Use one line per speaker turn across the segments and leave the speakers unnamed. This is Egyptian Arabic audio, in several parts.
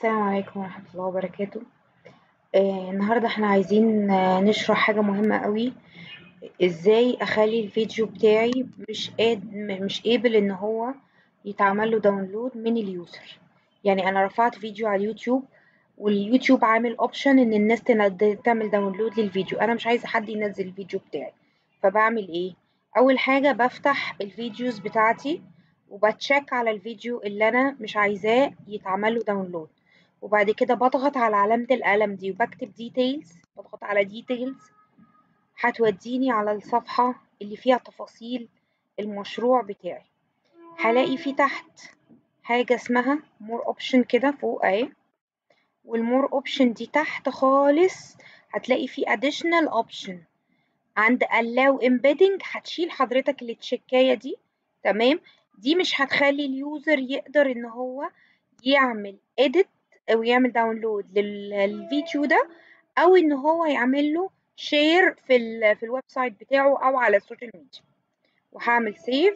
السلام عليكم ورحمة الله وبركاته آه النهاردة احنا عايزين آه نشرح حاجة مهمة قوي ازاي اخلي الفيديو بتاعي مش قاد مش قابل ان هو يتعمل له داونلود من اليوزر يعني انا رفعت فيديو على اليوتيوب واليوتيوب عامل اوبشن ان الناس تعمل داونلود للفيديو انا مش عايزة حد ينزل الفيديو بتاعي فبعمل ايه اول حاجة بفتح الفيديوز بتاعتي وبتشيك على الفيديو اللي انا مش عايزاه يتعمل له داونلود وبعد كده بضغط على علامة القلم دي وبكتب ديتيلز بضغط على ديتيلز هتوديني على الصفحة اللي فيها تفاصيل المشروع بتاعي هلاقي في تحت حاجة اسمها مور اوبشن كده فوق اهي والمور اوبشن دي تحت خالص هتلاقي في additional option عند allow embedding هتشيل حضرتك التشيكاية دي تمام دي مش هتخلي اليوزر يقدر ان هو يعمل edit او يعمل داونلود للفيديو ده او ان هو يعمل له شير في ال في الويب سايت بتاعه او على السوشيال ميديا وهعمل سيف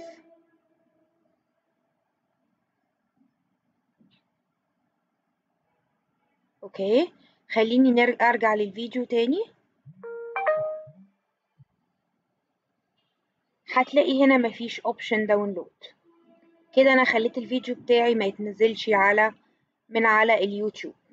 اوكي خليني ارجع للفيديو تاني هتلاقي هنا مفيش اوبشن داونلود كده انا خليت الفيديو بتاعي ما يتنزلش على من على اليوتيوب